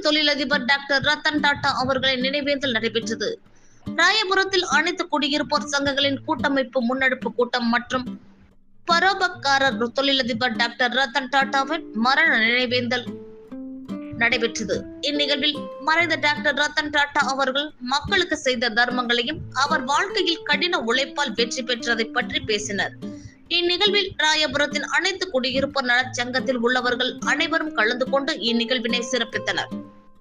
தொழிலதிபர் டாக்டர் ரத்தன் டாடா அவர்களின் நினைவேந்தல் நடைபெற்றது ராயபுரத்தில் அனைத்து குடியிருப்போர் சங்கங்களின் கூட்டமைப்பு முன்னெடுப்பு கூட்டம் மற்றும் பரோபக்காரர் தொழிலதிபர் டாக்டர் ரத்தன் டாடாவின் மரண நினைவேந்தல் நடைபெற்றது இந்நிகழ்வில் மறைந்த டாக்டர் ரத்தன் டாடா அவர்கள் மக்களுக்கு செய்த தர்மங்களையும் அவர் வாழ்க்கையில் கடின உழைப்பால் வெற்றி பெற்றதை பற்றி பேசினர் இந்நிகழ்வில் ராயபுரத்தின் அனைத்து குடியிருப்போர் நலச்சங்கத்தில் உள்ளவர்கள் அனைவரும் கலந்து கொண்டு இந்நிகழ்வினை சிறப்பித்தனர்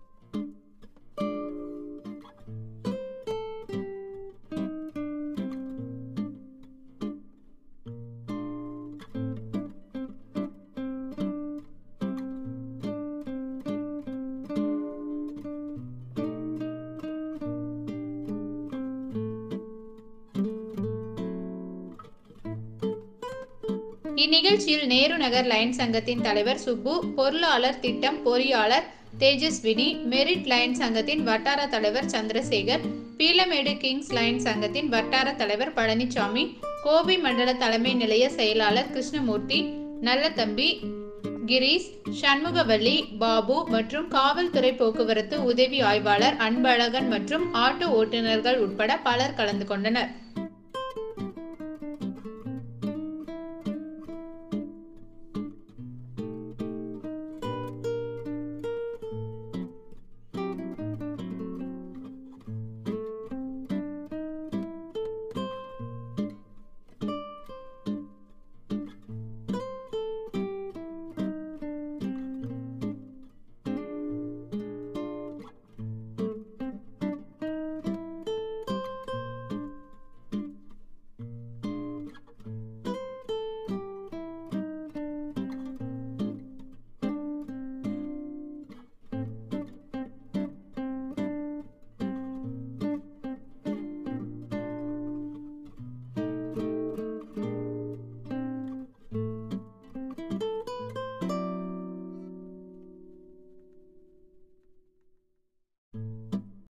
இந்நிகழ்ச்சியில் நேரு நகர் லைன் சங்கத்தின் தலைவர் சுப்பு பொருளாளர் திட்டம் பொறியாளர் தேஜஸ்வினி மெரிட் லைன் சங்கத்தின் வட்டார தலைவர் சந்திரசேகர் பீலமேடு கிங்ஸ் லைன் சங்கத்தின் வட்டார தலைவர் பழனிசாமி கோபி மண்டல தலைமை நிலைய செயலாளர் கிருஷ்ணமூர்த்தி நல்லதம்பி கிரீஷ் சண்முகவல்லி பாபு மற்றும் காவல்துறை போக்குவரத்து உதவி ஆய்வாளர் அன்பழகன் மற்றும் ஆட்டோ ஓட்டுநர்கள் உட்பட பலர் கலந்து கொண்டனர்